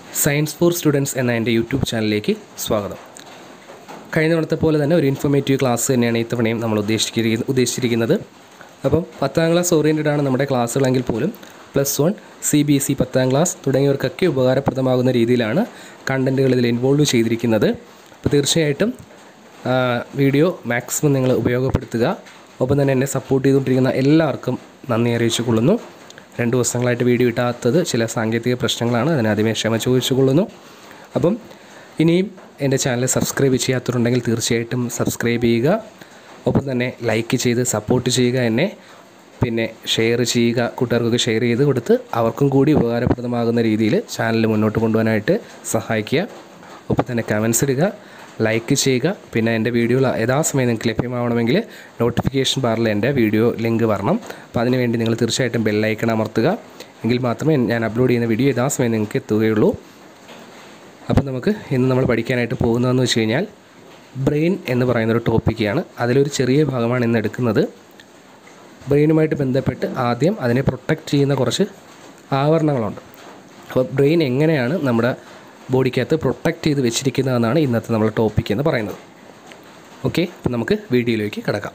science for students എന്ന എൻ്റെ YouTube ചാനലിലേക്ക് സ്വാഗതം കഴിഞ്ഞ തവണത്തെ പോലെ തന്നെ ഒരു ഇൻഫോർമേറ്റീവ് ക്ലാസ് തന്നെയാണ് ഇത്തവണയും നമ്മൾ ഉദ്ദേശിച്ചിരിക്കുന്നത് ഉദ്ദേശിച്ചിരിക്കുന്നത് അപ്പം പത്താം ക്ലാസ് ഓറിയൻറ്റഡ് ആണ് നമ്മുടെ ക്ലാസ്സുകളെങ്കിൽ പോലും plus one C B S E പത്താം ക്ലാസ് തുടങ്ങിയവർക്കൊക്കെ ഉപകാരപ്രദമാകുന്ന രീതിയിലാണ് കണ്ടൻറ്റുകൾ ഇതിൽ ഇൻവോൾവ് ചെയ്തിരിക്കുന്നത് അപ്പോൾ തീർച്ചയായിട്ടും ആ, വീഡിയോ മാക്സിമം നിങ്ങൾ ഉപയോഗപ്പെടുത്തുക ഒപ്പം തന്നെ എന്നെ സപ്പോർട്ട് ചെയ്തുകൊണ്ടിരിക്കുന്ന എല്ലാവർക്കും നന്ദി അറിയിച്ചു കൊള്ളുന്നു രണ്ട് ദിവസങ്ങളായിട്ട് വീഡിയോ ഇട്ടാത്തത് ചില സാങ്കേതിക പ്രശ്നങ്ങളാണ് അതിന് ആദ്യമേ ക്ഷമ ചോദിച്ചു കൊള്ളുന്നു അപ്പം ഇനിയും എൻ്റെ ചാനൽ സബ്സ്ക്രൈബ് ചെയ്യാത്തവരുണ്ടെങ്കിൽ തീർച്ചയായിട്ടും സബ്സ്ക്രൈബ് ചെയ്യുക ഒപ്പം തന്നെ ലൈക്ക് ചെയ്ത് സപ്പോർട്ട് ചെയ്യുക എന്നെ പിന്നെ ഷെയർ ചെയ്യുക കൂട്ടുകാർക്കൊക്കെ ഷെയർ ചെയ്ത് കൊടുത്ത് അവർക്കും കൂടി ഉപകാരപ്രദമാകുന്ന രീതിയിൽ ചാനൽ മുന്നോട്ട് കൊണ്ടുപോകാനായിട്ട് സഹായിക്കുക ഒപ്പം തന്നെ കമൻസ് ഇടുക ലൈക്ക് ചെയ്യുക പിന്നെ എൻ്റെ വീഡിയോകൾ യഥാസമയം നിങ്ങൾക്ക് ലഭ്യമാവണമെങ്കിൽ നോട്ടിഫിക്കേഷൻ ബാറിൽ എൻ്റെ വീഡിയോ ലിങ്ക് വരണം അപ്പോൾ അതിനുവേണ്ടി നിങ്ങൾ തീർച്ചയായിട്ടും ബെല്ലൈക്കൺ അമർത്തുക എങ്കിൽ മാത്രമേ ഞാൻ അപ്ലോഡ് ചെയ്യുന്ന വീഡിയോ യഥാസമയം നിങ്ങൾക്ക് എത്തുകയുള്ളൂ അപ്പം നമുക്ക് ഇന്ന് നമ്മൾ പഠിക്കാനായിട്ട് പോകുന്നതെന്ന് വെച്ച് കഴിഞ്ഞാൽ ബ്രെയിൻ എന്ന് പറയുന്നൊരു ടോപ്പിക്കാണ് അതിലൊരു ചെറിയ ഭാഗമാണ് ഇന്ന് എടുക്കുന്നത് ബ്രെയിനുമായിട്ട് ബന്ധപ്പെട്ട് ആദ്യം അതിനെ പ്രൊട്ടക്റ്റ് ചെയ്യുന്ന കുറച്ച് ആവരണങ്ങളുണ്ട് അപ്പോൾ ബ്രെയിൻ എങ്ങനെയാണ് നമ്മുടെ ബോഡിക്കകത്ത് പ്രൊട്ടക്റ്റ് ചെയ്ത് വെച്ചിരിക്കുന്നതെന്നാണ് ഇന്നത്തെ നമ്മുടെ ടോപ്പിക് എന്ന് പറയുന്നത് ഓക്കെ അപ്പം നമുക്ക് വീഡിയോയിലേക്ക് കിടക്കാം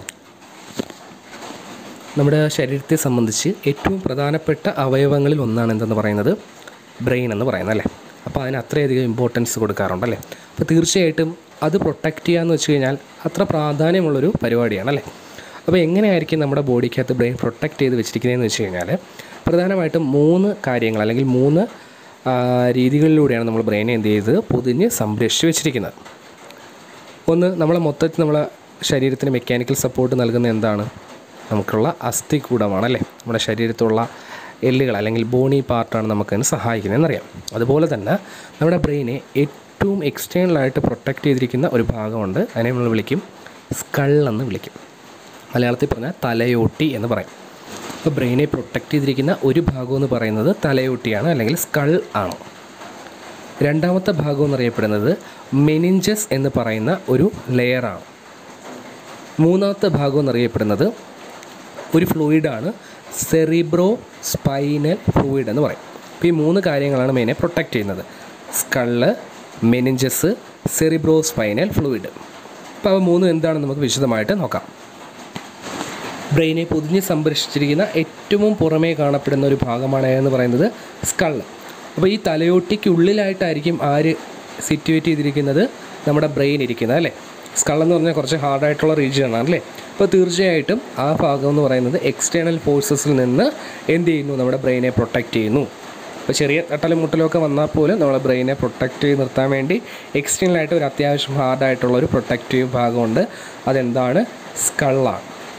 നമ്മുടെ ശരീരത്തെ സംബന്ധിച്ച് ഏറ്റവും പ്രധാനപ്പെട്ട അവയവങ്ങളിൽ ഒന്നാണ് എന്തെന്ന് പറയുന്നത് ബ്രെയിൻ എന്ന് പറയുന്നത് അല്ലേ അപ്പോൾ അതിന് അത്രയധികം ഇമ്പോർട്ടൻസ് കൊടുക്കാറുണ്ട് അല്ലേ അപ്പോൾ തീർച്ചയായിട്ടും അത് പ്രൊട്ടക്റ്റ് ചെയ്യുക എന്ന് വെച്ച് കഴിഞ്ഞാൽ അത്ര പ്രാധാന്യമുള്ളൊരു പരിപാടിയാണ് അല്ലേ അപ്പോൾ എങ്ങനെയായിരിക്കും നമ്മുടെ ബോഡിക്കകത്ത് ബ്രെയിൻ പ്രൊട്ടക്റ്റ് ചെയ്ത് വെച്ചിരിക്കുന്നതെന്ന് വെച്ച് കഴിഞ്ഞാൽ പ്രധാനമായിട്ടും മൂന്ന് കാര്യങ്ങൾ അല്ലെങ്കിൽ മൂന്ന് ആ, രീതികളിലൂടെയാണ് നമ്മൾ ബ്രെയിനെ എന്ത് ചെയ്ത് പൊതിഞ്ഞ് സംരക്ഷിച്ച് വെച്ചിരിക്കുന്നത് ഒന്ന് നമ്മളെ മൊത്തത്തിൽ നമ്മളെ ശരീരത്തിന് മെക്കാനിക്കൽ സപ്പോർട്ട് നൽകുന്ന എന്താണ് നമുക്കുള്ള അസ്ഥികൂടമാണ് അല്ലേ നമ്മുടെ ശരീരത്തുള്ള എല്ലുകൾ അല്ലെങ്കിൽ ബോണി പാർട്ടാണ് നമുക്കതിന് സഹായിക്കുന്നതെന്നറിയാം അതുപോലെ തന്നെ നമ്മുടെ ബ്രെയിനെ ഏറ്റവും എക്സ്റ്റേണലായിട്ട് പ്രൊട്ടക്റ്റ് ചെയ്തിരിക്കുന്ന ഒരു ഭാഗമുണ്ട് അതിനെ നമ്മൾ വിളിക്കും സ്കൾ എന്ന് വിളിക്കും മലയാളത്തിൽ പറഞ്ഞാൽ തലയോട്ടി എന്ന് പറയും അപ്പോൾ ബ്രെയിനെ പ്രൊട്ടക്റ്റ് ചെയ്തിരിക്കുന്ന ഒരു ഭാഗം എന്ന് പറയുന്നത് തലയോട്ടിയാണ് അല്ലെങ്കിൽ സ്കൾ ആണ് രണ്ടാമത്തെ ഭാഗം എന്നറിയപ്പെടുന്നത് മെനിഞ്ചസ് എന്ന് പറയുന്ന ഒരു ലെയറാണ് മൂന്നാമത്തെ ഭാഗം എന്നറിയപ്പെടുന്നത് ഒരു ഫ്ലൂയിഡാണ് സെറിബ്രോ സ്പൈനൽ ഫ്ലൂയിഡ് എന്ന് പറയും അപ്പോൾ ഈ മൂന്ന് കാര്യങ്ങളാണ് മെയിനെ പ്രൊട്ടക്റ്റ് ചെയ്യുന്നത് skull meninges cerebro spinal fluid അപ്പോൾ അവ മൂന്നും എന്താണെന്ന് നമുക്ക് വിശദമായിട്ട് നോക്കാം ബ്രെയിനെ പൊതിഞ്ഞ് സംരക്ഷിച്ചിരിക്കുന്ന ഏറ്റവും പുറമേ കാണപ്പെടുന്ന ഒരു ഭാഗമാണ് എന്ന് പറയുന്നത് സ്കള് അപ്പോൾ ഈ തലയോട്ടിക്കുള്ളിലായിട്ടായിരിക്കും ആര് സിറ്റുവേറ്റ് ചെയ്തിരിക്കുന്നത് നമ്മുടെ ബ്രെയിൻ ഇരിക്കുന്നത് അല്ലേ സ്കൾ എന്ന് പറഞ്ഞാൽ കുറച്ച് ഹാർഡായിട്ടുള്ള റീജിയനാണ് അല്ലേ അപ്പോൾ തീർച്ചയായിട്ടും ആ ഭാഗം എന്ന് പറയുന്നത് എക്സ്റ്റേണൽ ഫോഴ്സസിൽ നിന്ന് എന്ത് ചെയ്യുന്നു നമ്മുടെ ബ്രെയിനെ പ്രൊട്ടക്റ്റ് ചെയ്യുന്നു ഇപ്പോൾ ചെറിയ തട്ടലും മുട്ടലും ഒക്കെ വന്നാൽ പോലും നമ്മുടെ ബ്രെയിനെ പ്രൊട്ടക്റ്റ് ചെയ്ത് നിർത്താൻ വേണ്ടി എക്സ്റ്റേണലായിട്ട് ഒരു അത്യാവശ്യം ഹാർഡായിട്ടുള്ള ഒരു പ്രൊട്ടക്റ്റീവ് ഭാഗമുണ്ട് അതെന്താണ് സ്കളാണ്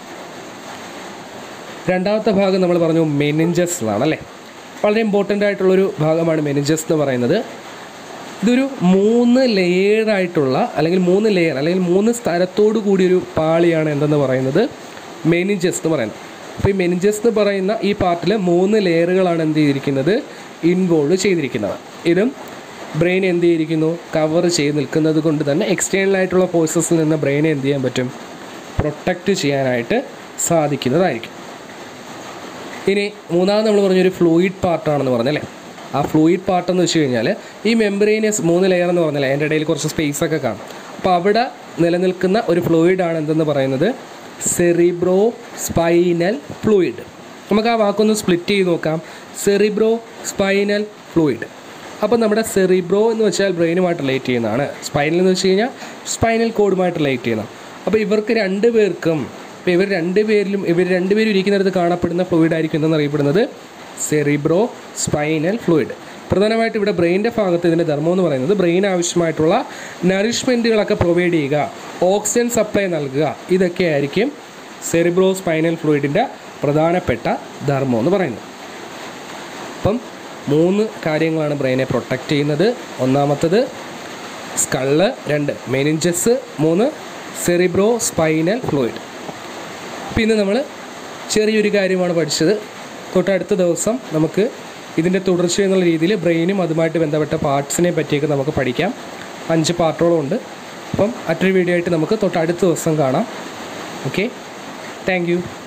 രണ്ടാമത്തെ ഭാഗം നമ്മൾ പറഞ്ഞു മെനിഞ്ചസ് എന്നാണ് അല്ലേ വളരെ ഇമ്പോർട്ടൻ്റ് ആയിട്ടുള്ളൊരു ഭാഗമാണ് മെനിഞ്ചസ് എന്ന് പറയുന്നത് ഇതൊരു മൂന്ന് ലെയറായിട്ടുള്ള അല്ലെങ്കിൽ മൂന്ന് ലെയർ അല്ലെങ്കിൽ മൂന്ന് സ്ഥലത്തോടു കൂടിയൊരു പാളിയാണ് എന്തെന്ന് പറയുന്നത് മെനിഞ്ചസ് എന്ന് പറയുന്നത് അപ്പോൾ ഈ മെനിഞ്ചസ് എന്ന് പറയുന്ന ഈ പാർട്ടിൽ മൂന്ന് ലെയറുകളാണ് എന്ത് ചെയ്തിരിക്കുന്നത് ഇൻവോൾവ് ചെയ്തിരിക്കുന്നത് ഇതും ബ്രെയിൻ എന്ത് ചെയ്തിരിക്കുന്നു കവർ ചെയ്ത് നിൽക്കുന്നത് കൊണ്ട് തന്നെ എക്സ്റ്റേണൽ ആയിട്ടുള്ള ഫോഴ്സസിൽ നിന്ന് ബ്രെയിനെ എന്ത് ചെയ്യാൻ പറ്റും പ്രൊട്ടക്റ്റ് ചെയ്യാനായിട്ട് സാധിക്കുന്നതായിരിക്കും ഇനി മൂന്നാമത് നമ്മൾ പറഞ്ഞൊരു ഫ്ലൂയിഡ് പാർട്ടാണെന്ന് പറഞ്ഞല്ലേ ആ ഫ്ലൂയിഡ് പാർട്ട് എന്ന് വെച്ച് കഴിഞ്ഞാൽ ഈ മെമ്പറേനിയസ് മൂന്ന് ലെയർ എന്ന് പറഞ്ഞാൽ അതിൻ്റെ ഇടയിൽ കുറച്ച് സ്പേസ് ഒക്കെ കാണും അപ്പോൾ അവിടെ നിലനിൽക്കുന്ന ഒരു ഫ്ലൂയിഡ് ആണ് എന്തെന്ന് പറയുന്നത് സെറിബ്രോ സ്പൈനൽ ഫ്ലൂയിഡ് നമുക്ക് ആ വാക്കൊന്ന് സ്പ്ലിറ്റ് ചെയ്ത് നോക്കാം സെറിബ്രോ സ്പൈനൽ ഫ്ലൂയിഡ് അപ്പോൾ നമ്മുടെ സെറിബ്രോ എന്ന് വെച്ചാൽ ബ്രെയിനുമായിട്ട് റിലേറ്റ് ചെയ്യുന്നതാണ് സ്പൈനൽ എന്ന് വെച്ച് കഴിഞ്ഞാൽ സ്പൈനൽ കോഡുമായിട്ട് റിലേറ്റ് ചെയ്യുന്നതാണ് അപ്പോൾ ഇവർക്ക് രണ്ട് പേർക്കും ഇപ്പോൾ ഇവർ രണ്ട് പേരിലും ഇവർ രണ്ടുപേരും ഇരിക്കുന്നിടത്ത് കാണപ്പെടുന്ന ഫ്ലൂയിഡ് ആയിരിക്കും എന്തെന്ന് അറിയപ്പെടുന്നത് സെറിബ്രോ സ്പൈനൽ ഫ്ലൂയിഡ് പ്രധാനമായിട്ട് ഇവിടെ ബ്രെയിൻ്റെ ഭാഗത്ത് ഇതിൻ്റെ ധർമ്മം എന്ന് പറയുന്നത് ബ്രെയിൻ ആവശ്യമായിട്ടുള്ള നറിഷ്മെൻറ്റുകളൊക്കെ പ്രൊവൈഡ് ചെയ്യുക ഓക്സിജൻ സപ്ലൈ നൽകുക ഇതൊക്കെ ആയിരിക്കും സെറിബ്രോ സ്പൈനൽ ഫ്ലൂയിഡിൻ്റെ പ്രധാനപ്പെട്ട ധർമ്മം എന്ന് പറയുന്നത് അപ്പം മൂന്ന് കാര്യങ്ങളാണ് ബ്രെയിനെ പ്രൊട്ടക്റ്റ് ചെയ്യുന്നത് ഒന്നാമത്തത് സ്കള് രണ്ട് മെനിഞ്ചസ് മൂന്ന് സെറിബ്രോ സ്പൈനൽ ഫ്ലൂയിഡ് പിന്നെ നമ്മൾ ചെറിയൊരു കാര്യമാണ് പഠിച്ചത് തൊട്ടടുത്ത ദിവസം നമുക്ക് ഇതിൻ്റെ തുടർച്ച എന്നുള്ള രീതിയിൽ ബ്രെയിനും അതുമായിട്ട് ബന്ധപ്പെട്ട പാർട്സിനെ പറ്റിയൊക്കെ നമുക്ക് പഠിക്കാം അഞ്ച് പാർട്ടോളം ഉണ്ട് അപ്പം മറ്റൊരു വീഡിയോ ആയിട്ട് നമുക്ക് തൊട്ടടുത്ത ദിവസം കാണാം ഓക്കെ താങ്ക് യു